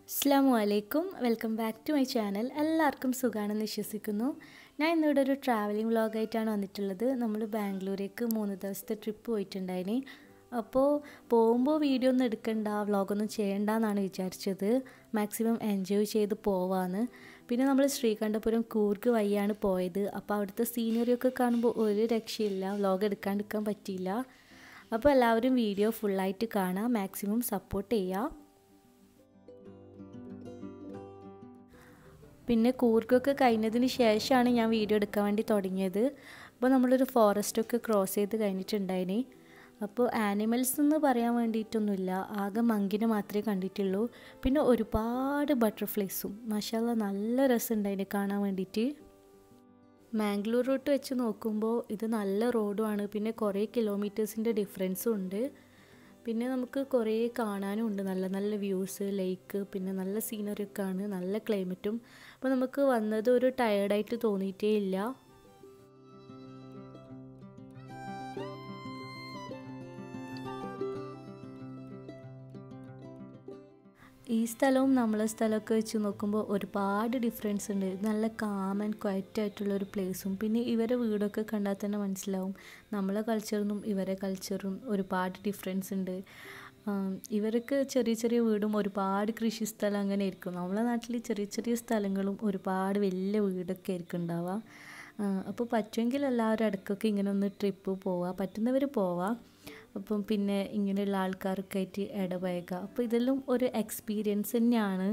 അസ്സാം വലൈക്കും welcome back to my channel എല്ലാവർക്കും സുഖമാണെന്ന് വിശ്വസിക്കുന്നു ഞാൻ ഇന്നിവിടെ ഒരു ട്രാവലിംഗ് വ്ളോഗായിട്ടാണ് വന്നിട്ടുള്ളത് നമ്മൾ ബാംഗ്ലൂരേക്ക് മൂന്ന് ദിവസത്തെ ട്രിപ്പ് പോയിട്ടുണ്ടായിനി അപ്പോൾ പോകുമ്പോൾ വീഡിയോ ഒന്നും എടുക്കണ്ട വ്ളോഗൊന്നും ചെയ്യണ്ട എന്നാണ് വിചാരിച്ചത് മാക്സിമം എൻജോയ് ചെയ്ത് പോവാന്ന് പിന്നെ നമ്മൾ ശ്രീകണ്ഠപുരം കൂർഗ് വഴിയാണ് പോയത് അപ്പോൾ അവിടുത്തെ സീനറിയൊക്കെ കാണുമ്പോൾ ഒരു രക്ഷയില്ല വ്ളോഗ് എടുക്കാണ്ടിരിക്കാൻ പറ്റിയില്ല അപ്പോൾ എല്ലാവരും വീഡിയോ ഫുള്ളായിട്ട് കാണാം മാക്സിമം സപ്പോർട്ട് ചെയ്യുക പിന്നെ കൂർഗൊക്കെ കഴിഞ്ഞതിന് ശേഷമാണ് ഞാൻ വീഡിയോ എടുക്കാൻ വേണ്ടി തുടങ്ങിയത് അപ്പോൾ നമ്മളൊരു ഫോറസ്റ്റൊക്കെ ക്രോസ് ചെയ്ത് കഴിഞ്ഞിട്ടുണ്ടായിനി അപ്പോൾ ആനിമൽസ് എന്ന് പറയാൻ വേണ്ടിയിട്ടൊന്നുമില്ല ആകെ മങ്കിനെ മാത്രമേ കണ്ടിട്ടുള്ളൂ പിന്നെ ഒരുപാട് ബട്ടർഫ്ലൈസും മഷാല നല്ല രസമുണ്ടായിന് കാണാൻ വേണ്ടിയിട്ട് മാംഗ്ലൂർ റൂട്ട് വെച്ച് നോക്കുമ്പോൾ ഇത് നല്ല റോഡുമാണ് പിന്നെ കുറേ കിലോമീറ്റേഴ്സിൻ്റെ ഡിഫറൻസും ഉണ്ട് പിന്നെ നമുക്ക് കുറേ കാണാനും ഉണ്ട് നല്ല നല്ല വ്യൂസ് ലേക്ക് പിന്നെ നല്ല സീനറി ഒക്കെ ആണ് നല്ല ക്ലൈമറ്റും അപ്പോൾ നമുക്ക് വന്നത് ഒരു ടയേർഡായിട്ട് തോന്നിയിട്ടേ ഇല്ല ഈ സ്ഥലവും നമ്മളെ സ്ഥലമൊക്കെ വെച്ച് നോക്കുമ്പോൾ ഒരുപാട് ഡിഫറൻസ് ഉണ്ട് നല്ല കാം ആൻഡ് ക്വയറ്റ് ആയിട്ടുള്ള ഒരു പ്ലേസും പിന്നെ ഇവരെ വീടൊക്കെ കണ്ടാൽ തന്നെ മനസ്സിലാവും നമ്മളെ കൾച്ചറിനും ഇവരെ കൾച്ചറും ഒരുപാട് ഡിഫറൻസ് ഉണ്ട് ഇവർക്ക് ചെറിയ ചെറിയ വീടും ഒരുപാട് കൃഷി സ്ഥലം അങ്ങനെ ആയിരിക്കും നമ്മളെ നാട്ടിൽ ചെറിയ ചെറിയ സ്ഥലങ്ങളും ഒരുപാട് വലിയ വീടൊക്കെ ആയിരിക്കും ഉണ്ടാവുക അപ്പോൾ പറ്റുമെങ്കിൽ എല്ലാവരും ഇടയ്ക്കൊക്കെ ഇങ്ങനെ ഒന്ന് ട്രിപ്പ് പോവുക പറ്റുന്നവർ പോവാം അപ്പം പിന്നെ ഇങ്ങനെയുള്ള ആൾക്കാരൊക്കെ ആയിട്ട് ഇടപഴകുക അപ്പോൾ ഇതെല്ലാം ഒരു എക്സ്പീരിയൻസ് തന്നെയാണ്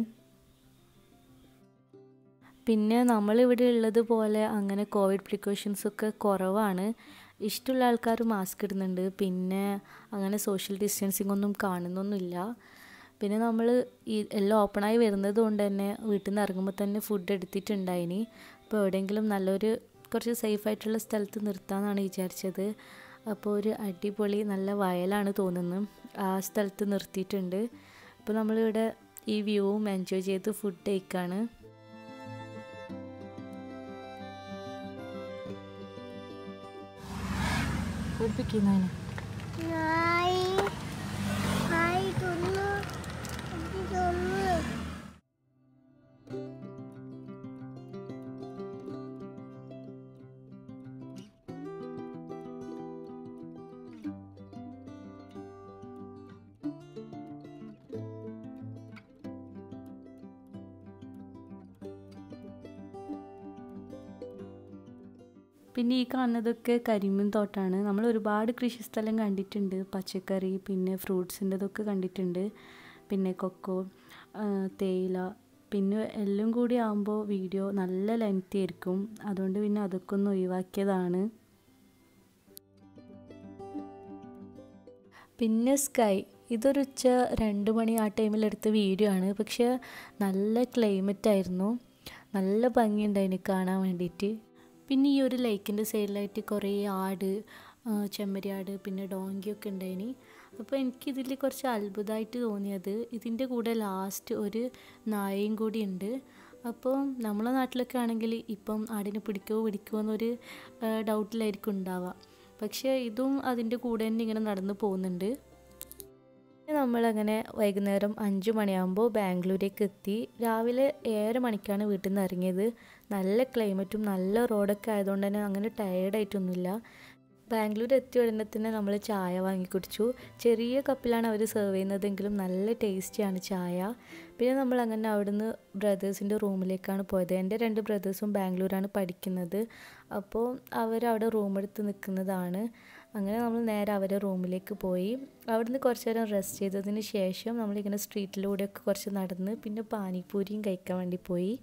പിന്നെ നമ്മളിവിടെ ഉള്ളത് പോലെ അങ്ങനെ കോവിഡ് പ്രിക്കോഷൻസ് ഒക്കെ കുറവാണ് ഇഷ്ടമുള്ള ആൾക്കാർ മാസ്ക് ഇടുന്നുണ്ട് പിന്നെ അങ്ങനെ സോഷ്യൽ ഡിസ്റ്റൻസിങ് ഒന്നും കാണുന്നൊന്നുമില്ല പിന്നെ നമ്മൾ ഈ എല്ലാം ഓപ്പണായി വരുന്നത് കൊണ്ട് തന്നെ വീട്ടിൽ നിന്ന് ഇറങ്ങുമ്പോൾ തന്നെ ഫുഡ് എടുത്തിട്ടുണ്ടായിനി അപ്പോൾ എവിടെയെങ്കിലും നല്ലൊരു കുറച്ച് സേഫ് ആയിട്ടുള്ള സ്ഥലത്ത് നിർത്താമെന്നാണ് വിചാരിച്ചത് അപ്പോൾ ഒരു അടിപൊളി നല്ല വയലാണ് തോന്നുന്നത് ആ സ്ഥലത്ത് നിർത്തിയിട്ടുണ്ട് അപ്പോൾ നമ്മളിവിടെ ഈ വ്യൂവും എൻജോയ് ചെയ്ത് ഫുഡ് കഴിക്കാണ് കുടിപ്പിക്കുന്നതിന് Hai. Hai dulu. Pergi dulu. പിന്നെ ഈ കാണുന്നതൊക്കെ കരിമീൻ തോട്ടാണ് നമ്മൾ ഒരുപാട് കൃഷിസ്ഥലം കണ്ടിട്ടുണ്ട് പച്ചക്കറി പിന്നെ ഫ്രൂട്ട്സിൻ്റെതൊക്കെ കണ്ടിട്ടുണ്ട് പിന്നെ കൊക്കോ തേയില പിന്നെ എല്ലാം കൂടി ആകുമ്പോൾ വീഡിയോ നല്ല ലെങ്തി ആയിരിക്കും അതുകൊണ്ട് പിന്നെ അതൊക്കെ ഒന്ന് ഒഴിവാക്കിയതാണ് പിന്നെ സ്കൈ ഇതൊരു ഉച്ച രണ്ട് മണി ആ ടൈമിലെടുത്ത വീഡിയോ ആണ് പക്ഷെ നല്ല ക്ലൈമറ്റ് ആയിരുന്നു നല്ല ഭംഗിയുണ്ടായിന് കാണാൻ വേണ്ടിയിട്ട് പിന്നെ ഈ ഒരു ലേക്കിൻ്റെ സൈഡിലായിട്ട് കുറേ ആട് ചെമ്മരിയാട് പിന്നെ ഡോങ്കിയൊക്കെ ഉണ്ടായിനി അപ്പോൾ എനിക്കിതിൽ കുറച്ച് അത്ഭുതമായിട്ട് തോന്നിയത് ഇതിൻ്റെ കൂടെ ലാസ്റ്റ് ഒരു നായയും കൂടി ഉണ്ട് അപ്പോൾ നമ്മളെ നാട്ടിലൊക്കെ ആണെങ്കിൽ ഇപ്പം ആടിനെ പിടിക്കുമോ പിടിക്കുമോ എന്നൊരു ഡൗട്ടിലായിരിക്കും ഉണ്ടാവുക പക്ഷേ ഇതും അതിൻ്റെ കൂടെ തന്നെ ഇങ്ങനെ നടന്നു പോകുന്നുണ്ട് നമ്മളങ്ങനെ വൈകുന്നേരം അഞ്ച് മണിയാകുമ്പോൾ ബാംഗ്ലൂരേക്ക് എത്തി രാവിലെ ഏഴര മണിക്കാണ് വീട്ടിൽ നിന്ന് ഇറങ്ങിയത് നല്ല ക്ലൈമറ്റും നല്ല റോഡൊക്കെ ആയതുകൊണ്ട് തന്നെ അങ്ങനെ ടയേർഡായിട്ടൊന്നുമില്ല ബാംഗ്ലൂർ എത്തിയ ഉടനെ തന്നെ നമ്മൾ ചായ വാങ്ങി കുടിച്ചു ചെറിയ കപ്പിലാണ് അവർ സെർവ് ചെയ്യുന്നതെങ്കിലും നല്ല ടേസ്റ്റിയാണ് ചായ പിന്നെ നമ്മൾ അങ്ങനെ അവിടുന്ന് ബ്രദേഴ്സിൻ്റെ റൂമിലേക്കാണ് പോയത് എൻ്റെ രണ്ട് ബ്രദേഴ്സും ബാംഗ്ലൂരാണ് പഠിക്കുന്നത് അപ്പോൾ അവരവിടെ റൂം എടുത്ത് നിൽക്കുന്നതാണ് അങ്ങനെ നമ്മൾ നേരെ അവരെ റൂമിലേക്ക് പോയി അവിടുന്ന് കുറച്ച് നേരം റെസ്റ്റ് ചെയ്തതിന് ശേഷം നമ്മളിങ്ങനെ സ്ട്രീറ്റിലൂടെയൊക്കെ കുറച്ച് നടന്ന് പിന്നെ പാനിപ്പൂരിയും കഴിക്കാൻ വേണ്ടി പോയി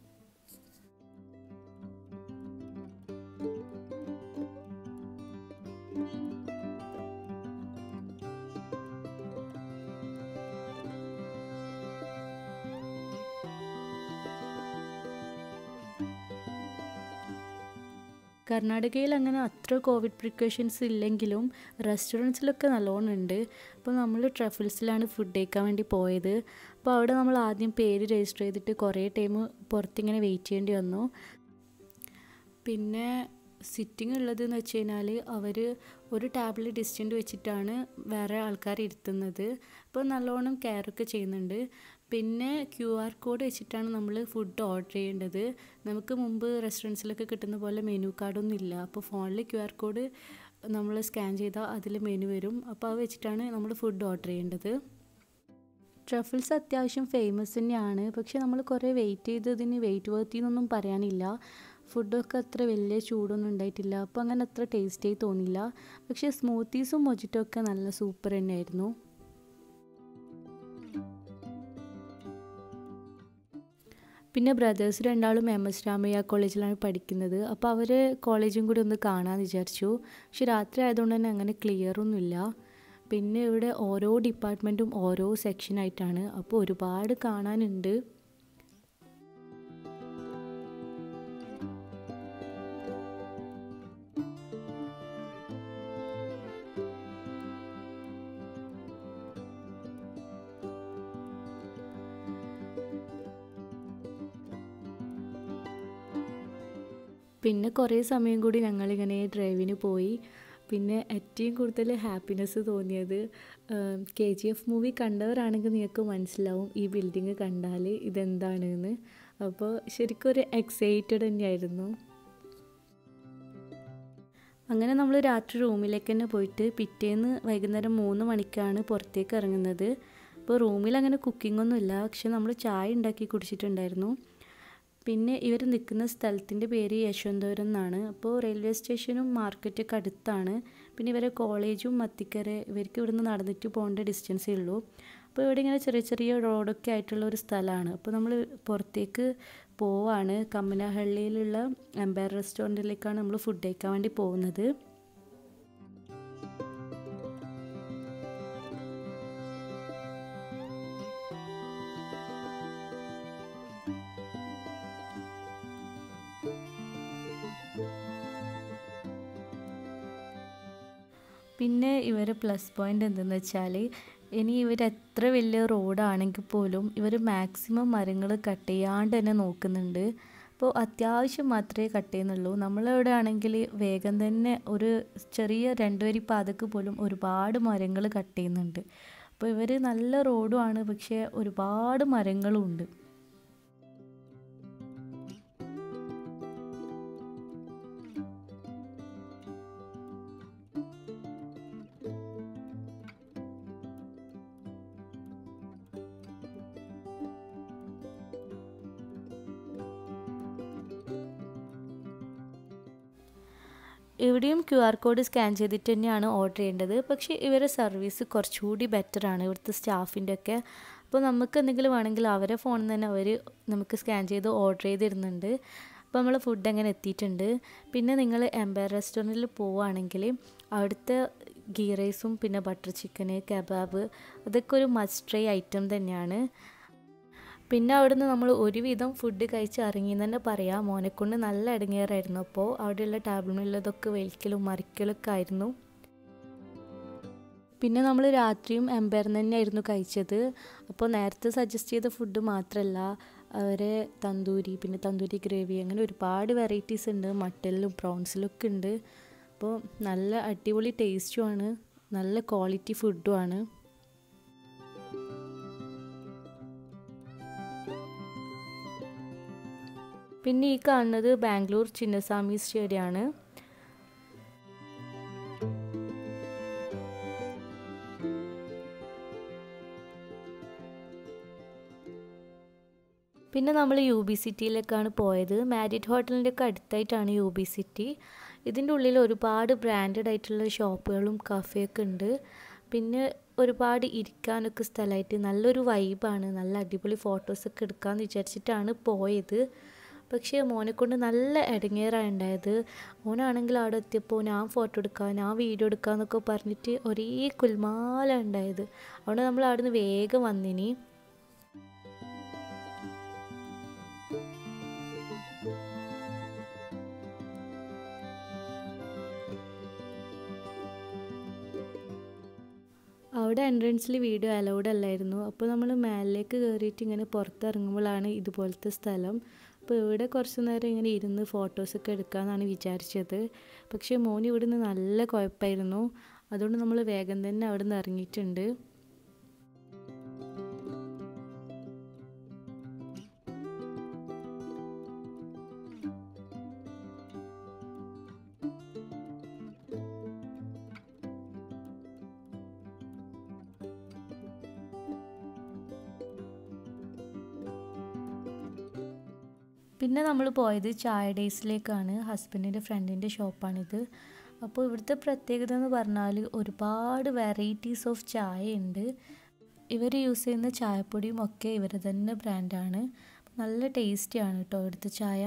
കർണാടകയിൽ അങ്ങനെ അത്ര കോവിഡ് പ്രിക്കോഷൻസ് ഇല്ലെങ്കിലും റെസ്റ്റോറൻറ്റ്സിലൊക്കെ നല്ലോണം ഉണ്ട് അപ്പോൾ നമ്മൾ ട്രഫിൾസിലാണ് ഫുഡ് കഴിക്കാൻ വേണ്ടി പോയത് അപ്പോൾ അവിടെ നമ്മൾ ആദ്യം പേര് രജിസ്റ്റർ ചെയ്തിട്ട് കുറേ ടൈം പുറത്തിങ്ങനെ വെയിറ്റ് ചെയ്യേണ്ടി വന്നു പിന്നെ സിറ്റിംഗ് ഉള്ളതെന്ന് വെച്ച് കഴിഞ്ഞാൽ അവർ ഒരു ടേബിൾ ഡിസ്റ്റൻറ്റ് വെച്ചിട്ടാണ് വേറെ ആൾക്കാർ ഇരുത്തുന്നത് അപ്പോൾ നല്ലോണം കെയറൊക്കെ ചെയ്യുന്നുണ്ട് പിന്നെ ക്യു ആർ കോഡ് വെച്ചിട്ടാണ് നമ്മൾ ഫുഡ് ഓർഡർ ചെയ്യേണ്ടത് നമുക്ക് മുമ്പ് റെസ്റ്റോറൻറ്റ്സിലൊക്കെ കിട്ടുന്ന പോലെ മെനു കാർഡൊന്നും ഇല്ല അപ്പോൾ ഫോണിൽ ക്യു ആർ കോഡ് നമ്മൾ സ്കാൻ ചെയ്താൽ അതിൽ മെനു വരും അപ്പോൾ അത് വെച്ചിട്ടാണ് നമ്മൾ ഫുഡ് ഓർഡർ ചെയ്യേണ്ടത് ട്രഫിൾസ് അത്യാവശ്യം ഫേമസ് തന്നെയാണ് പക്ഷെ നമ്മൾ കുറേ വെയിറ്റ് ചെയ്തതിന് വെയിറ്റ് വർത്തി എന്നൊന്നും പറയാനില്ല ഫുഡൊക്കെ അത്ര വലിയ ചൂടൊന്നും ഉണ്ടായിട്ടില്ല അപ്പോൾ അങ്ങനെ അത്ര ടേസ്റ്റി തോന്നില്ല പക്ഷേ സ്മൂത്തീസും മൊജിറ്റോ ഒക്കെ നല്ല സൂപ്പർ തന്നെയായിരുന്നു പിന്നെ ബ്രദേഴ്സ് രണ്ടാളും എം എസ് രാമയ്യ കോളേജിലാണ് പഠിക്കുന്നത് അപ്പോൾ അവർ കോളേജും കൂടി ഒന്ന് കാണാമെന്ന് വിചാരിച്ചു പക്ഷെ രാത്രി ആയതുകൊണ്ട് തന്നെ അങ്ങനെ ക്ലിയർ ഒന്നുമില്ല പിന്നെ ഇവിടെ ഓരോ ഡിപ്പാർട്ട്മെൻറ്റും ഓരോ സെക്ഷനായിട്ടാണ് അപ്പോൾ ഒരുപാട് കാണാനുണ്ട് പിന്നെ കുറേ സമയം കൂടി ഞങ്ങളിങ്ങനെ ഡ്രൈവിന് പോയി പിന്നെ ഏറ്റവും കൂടുതൽ ഹാപ്പിനെസ് തോന്നിയത് കെ ജി എഫ് മൂവി കണ്ടവരാണെങ്കിൽ നിങ്ങൾക്ക് മനസ്സിലാവും ഈ ബിൽഡിങ് കണ്ടാൽ ഇതെന്താണെന്ന് അപ്പോൾ ശരിക്കും ഒരു എക്സൈറ്റഡ് തന്നെയായിരുന്നു അങ്ങനെ നമ്മൾ രാത്രി റൂമിലേക്ക് തന്നെ പോയിട്ട് പിറ്റേന്ന് വൈകുന്നേരം മൂന്ന് മണിക്കാണ് പുറത്തേക്ക് ഇറങ്ങുന്നത് അപ്പോൾ റൂമിൽ അങ്ങനെ കുക്കിംഗ് ഒന്നുമില്ല പക്ഷെ നമ്മൾ ചായ ഉണ്ടാക്കി കുടിച്ചിട്ടുണ്ടായിരുന്നു പിന്നെ ഇവർ നിൽക്കുന്ന സ്ഥലത്തിൻ്റെ പേര് യശവന്തപുരം എന്നാണ് അപ്പോൾ റെയിൽവേ സ്റ്റേഷനും മാർക്കറ്റൊക്കെ അടുത്താണ് പിന്നെ ഇവരെ കോളേജും മത്തിക്കര ഇവർക്ക് ഇവിടുന്ന് നടന്നിട്ട് പോകേണ്ട ഡിസ്റ്റൻസേ ഉള്ളൂ അപ്പോൾ ഇവിടെ ഇങ്ങനെ ചെറിയ ചെറിയ റോഡൊക്കെ ആയിട്ടുള്ള ഒരു സ്ഥലമാണ് അപ്പോൾ നമ്മൾ പുറത്തേക്ക് പോവാണ് കമ്മനഹള്ളിയിലുള്ള എംപയർ റെസ്റ്റോറൻറ്റിലേക്കാണ് നമ്മൾ ഫുഡ് കഴിക്കാൻ വേണ്ടി പോകുന്നത് പിന്നെ ഇവരെ പ്ലസ് പോയിൻ്റ് എന്തെന്ന് വെച്ചാൽ ഇനി ഇവർ എത്ര വലിയ റോഡാണെങ്കിൽ പോലും ഇവർ മാക്സിമം മരങ്ങൾ കട്ട് ചെയ്യാണ്ട് തന്നെ നോക്കുന്നുണ്ട് അപ്പോൾ അത്യാവശ്യം മാത്രമേ കട്ട് ചെയ്യുന്നുള്ളൂ നമ്മളിവിടെ ആണെങ്കിൽ വേഗം തന്നെ ഒരു ചെറിയ രണ്ട് വരി പാതക്ക് പോലും ഒരുപാട് മരങ്ങൾ കട്ട് ചെയ്യുന്നുണ്ട് അപ്പോൾ ഇവർ നല്ല റോഡുമാണ് പക്ഷേ ഒരുപാട് മരങ്ങളും ഉണ്ട് ഇവിടെയും ക്യു ആർ കോഡ് സ്കാൻ ചെയ്തിട്ട് തന്നെയാണ് ഓർഡർ ചെയ്യേണ്ടത് പക്ഷേ ഇവരെ സർവീസ് കുറച്ചുകൂടി ബെറ്ററാണ് ഇവിടുത്തെ സ്റ്റാഫിൻ്റെ ഒക്കെ അപ്പോൾ നമുക്ക് എന്തെങ്കിലും വേണമെങ്കിൽ അവരെ ഫോണിൽ നിന്ന് തന്നെ അവർ നമുക്ക് സ്കാൻ ചെയ്ത് ഓർഡർ ചെയ്തിരുന്നുണ്ട് അപ്പോൾ നമ്മൾ ഫുഡ് അങ്ങനെ എത്തിയിട്ടുണ്ട് പിന്നെ നിങ്ങൾ എംപയർ റെസ്റ്റോറൻറ്റിൽ പോവുകയാണെങ്കിൽ അവിടുത്തെ ഗീ റൈസും പിന്നെ ബട്ടർ ചിക്കന് കബാബ് അതൊക്കെ ഒരു മസ്റ്റ് ട്രൈ ഐറ്റം തന്നെയാണ് പിന്നെ അവിടുന്ന് നമ്മൾ ഒരുവിധം ഫുഡ് കഴിച്ച് ഇറങ്ങിയെന്ന് തന്നെ പറയാം മോനെക്കൊണ്ട് നല്ല ഇടങ്ങേറായിരുന്നു അപ്പോൾ അവിടെയുള്ള ടേബിളിലുള്ളതൊക്കെ വലിക്കലും മറിക്കലൊക്കെ ആയിരുന്നു പിന്നെ നമ്മൾ രാത്രിയും എംപയർന്ന് തന്നെയായിരുന്നു കഴിച്ചത് അപ്പോൾ നേരത്തെ സജസ്റ്റ് ചെയ്ത ഫുഡ് മാത്രമല്ല അവരെ തന്തൂരി പിന്നെ തന്തൂരി ഗ്രേവി അങ്ങനെ ഒരുപാട് വെറൈറ്റീസ് ഉണ്ട് മട്ടനിലും പ്രോൺസിലും ഒക്കെ ഉണ്ട് അപ്പോൾ നല്ല അടിപൊളി ടേസ്റ്റുമാണ് നല്ല ക്വാളിറ്റി ഫുഡുമാണ് പിന്നെ ഈ കാണുന്നത് ബാംഗ്ലൂർ ചിന്നസ്വാമി സ്റ്റേഡിയമാണ് പിന്നെ നമ്മൾ യു ബി സിറ്റിയിലേക്കാണ് പോയത് മാരിറ്റ് ഹോട്ടലിൻ്റെ ഒക്കെ അടുത്തായിട്ടാണ് യു ബി സിറ്റി ഇതിൻ്റെ ഉള്ളിൽ ഒരുപാട് ബ്രാൻഡഡ് ആയിട്ടുള്ള ഷോപ്പുകളും കഫേയൊക്കെ ഉണ്ട് പിന്നെ ഒരുപാട് ഇരിക്കാനൊക്കെ സ്ഥലമായിട്ട് നല്ലൊരു വൈബാണ് നല്ല അടിപൊളി ഫോട്ടോസൊക്കെ എടുക്കാമെന്ന് വിചാരിച്ചിട്ടാണ് പോയത് പക്ഷേ മോനെ കൊണ്ട് നല്ല ഇടങ്ങേറാണ് ഉണ്ടായത് മോനാണെങ്കിൽ അവിടെ എത്തിയപ്പോൾ ഞാൻ ഫോട്ടോ എടുക്കാം ഞാൻ വീഡിയോ എടുക്കാമെന്നൊക്കെ പറഞ്ഞിട്ട് ഒരേ കുൽമാല ഉണ്ടായത് അതുകൊണ്ട് നമ്മൾ അവിടുന്ന് വേഗം വന്നിനി അവിടെ എൻട്രൻസിൽ വീഡിയോ അലൗഡ് അല്ലായിരുന്നു അപ്പോൾ നമ്മൾ മേലിലേക്ക് കയറിയിട്ട് ഇങ്ങനെ പുറത്തിറങ്ങുമ്പോഴാണ് ഇതുപോലത്തെ സ്ഥലം അപ്പോൾ ഇവിടെ കുറച്ച് നേരം ഇങ്ങനെ ഇരുന്ന് ഫോട്ടോസൊക്കെ എടുക്കാമെന്നാണ് വിചാരിച്ചത് പക്ഷേ മോൻ ഇവിടുന്ന് നല്ല കുഴപ്പമായിരുന്നു അതുകൊണ്ട് നമ്മൾ വേഗം തന്നെ അവിടെ നിന്ന് ഇറങ്ങിയിട്ടുണ്ട് പിന്നെ നമ്മൾ പോയത് ചായ ഡേയ്സിലേക്കാണ് ഹസ്ബൻഡിൻ്റെ ഫ്രണ്ടിൻ്റെ ഷോപ്പാണിത് അപ്പോൾ ഇവിടുത്തെ പ്രത്യേകത എന്ന് പറഞ്ഞാൽ ഒരുപാട് വെറൈറ്റീസ് ഓഫ് ചായ ഉണ്ട് ഇവർ യൂസ് ചെയ്യുന്ന ചായപ്പൊടിയും ഒക്കെ ഇവർ തന്നെ ബ്രാൻഡാണ് നല്ല ടേസ്റ്റിയാണ് കേട്ടോ ഇവിടുത്തെ ചായ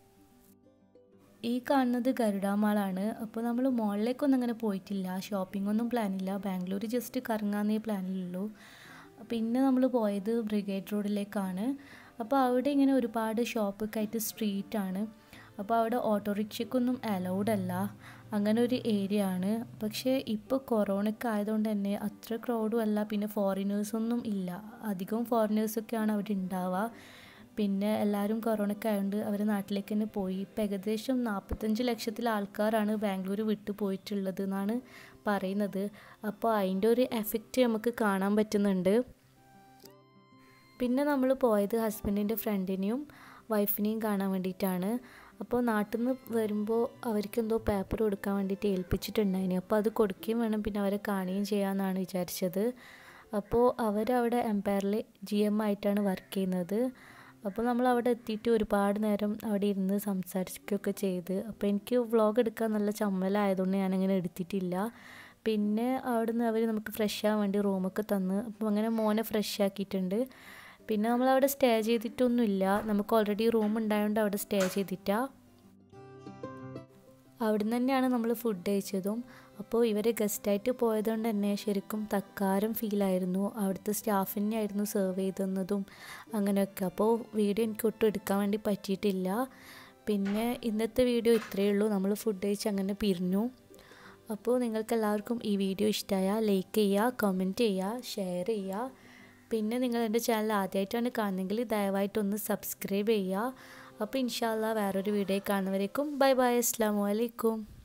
ഈ കാണുന്നത് ഗരുഡാമാളാണ് അപ്പോൾ നമ്മൾ മോളിലേക്കൊന്നും അങ്ങനെ പോയിട്ടില്ല ഷോപ്പിംഗ് ഒന്നും പ്ലാനില്ല ബാംഗ്ലൂർ ജസ്റ്റ് കറങ്ങാന്നേ പ്ലാനിലുള്ളൂ പിന്നെ നമ്മൾ പോയത് ബ്രിഗേഡ് റോഡിലേക്കാണ് അപ്പോൾ അവിടെ ഇങ്ങനെ ഒരുപാട് ഷോപ്പൊക്കെ ആയിട്ട് സ്ട്രീറ്റാണ് അപ്പോൾ അവിടെ ഓട്ടോറിക്ഷയ്ക്കൊന്നും അലൗഡ് അല്ല അങ്ങനെ ഒരു ഏരിയ ആണ് പക്ഷേ ഇപ്പോൾ കൊറോണയ്ക്ക് ആയതുകൊണ്ട് തന്നെ അത്ര ക്രൗഡും അല്ല പിന്നെ ഫോറിനേഴ്സൊന്നും ഇല്ല അധികം ഫോറിനേഴ്സൊക്കെയാണ് അവിടെ ഉണ്ടാവുക പിന്നെ എല്ലാവരും കൊറോണയ്ക്ക് ആയതുകൊണ്ട് അവർ നാട്ടിലേക്ക് തന്നെ പോയി ഇപ്പം ഏകദേശം നാൽപ്പത്തഞ്ച് ലക്ഷത്തിൽ ആൾക്കാരാണ് ബാംഗ്ലൂർ വിട്ടു പോയിട്ടുള്ളത് എന്നാണ് പറയുന്നത് അപ്പോൾ അതിൻ്റെ ഒരു എഫക്റ്റ് നമുക്ക് കാണാൻ പറ്റുന്നുണ്ട് പിന്നെ നമ്മൾ പോയത് ഹസ്ബൻഡിൻ്റെ ഫ്രണ്ടിനെയും വൈഫിനെയും കാണാൻ വേണ്ടിയിട്ടാണ് അപ്പോൾ നാട്ടിൽ നിന്ന് വരുമ്പോൾ അവർക്ക് എന്തോ പേപ്പർ കൊടുക്കാൻ വേണ്ടിയിട്ട് ഏൽപ്പിച്ചിട്ടുണ്ടായിന് അപ്പോൾ അത് കൊടുക്കുകയും വേണം പിന്നെ അവരെ കാണുകയും ചെയ്യാമെന്നാണ് വിചാരിച്ചത് അപ്പോൾ അവരവിടെ എംപയറിൽ ജി എം ആയിട്ടാണ് വർക്ക് ചെയ്യുന്നത് അപ്പോൾ നമ്മൾ അവിടെ എത്തിയിട്ട് ഒരുപാട് നേരം അവിടെ ഇരുന്ന് സംസാരിക്കുകയൊക്കെ ചെയ്ത് അപ്പോൾ എനിക്ക് വ്ളോഗ് എടുക്കാൻ നല്ല ചമ്മലായതുകൊണ്ട് ഞാനങ്ങനെ എടുത്തിട്ടില്ല പിന്നെ അവിടെ നിന്ന് അവർ നമുക്ക് ഫ്രഷ് ആവാൻ വേണ്ടി റൂമൊക്കെ തന്ന് അപ്പോൾ അങ്ങനെ മോനെ ഫ്രഷ് ആക്കിയിട്ടുണ്ട് പിന്നെ നമ്മൾ അവിടെ സ്റ്റേ ചെയ്തിട്ടൊന്നുമില്ല നമുക്ക് ഓൾറെഡി റൂം ഉണ്ടായതുകൊണ്ട് അവിടെ സ്റ്റേ ചെയ്തിട്ടാ അവിടെ നിന്ന് തന്നെയാണ് നമ്മൾ ഫുഡ് കഴിച്ചതും അപ്പോൾ ഇവർ ഗസ്റ്റായിട്ട് പോയതുകൊണ്ട് തന്നെ ശരിക്കും തക്കാരം ഫീലായിരുന്നു അവിടുത്തെ സ്റ്റാഫിനെ ആയിരുന്നു സെർവ് ചെയ്തതും അങ്ങനെയൊക്കെ അപ്പോൾ വീഡിയോ എനിക്ക് ഒട്ടും എടുക്കാൻ വേണ്ടി പറ്റിയിട്ടില്ല പിന്നെ ഇന്നത്തെ വീഡിയോ ഇത്രയേ ഉള്ളൂ നമ്മൾ ഫുഡ് കഴിച്ച് അങ്ങനെ പിരിഞ്ഞു അപ്പോൾ നിങ്ങൾക്ക് എല്ലാവർക്കും ഈ വീഡിയോ ഇഷ്ടമായാൽ ലൈക്ക് ചെയ്യുക കമൻറ്റ് ചെയ്യുക ഷെയർ ചെയ്യുക പിന്നെ നിങ്ങൾ എൻ്റെ ചാനൽ ആദ്യമായിട്ടാണ് കാണുന്നതെങ്കിൽ ദയവായിട്ടൊന്ന് സബ്സ്ക്രൈബ് ചെയ്യുക അപ്പോൾ ഇൻഷാല്ല വേറൊരു വീഡിയോ കാണുന്നവരേക്കും ബൈ ബൈ അസ്സാം വലൈക്കും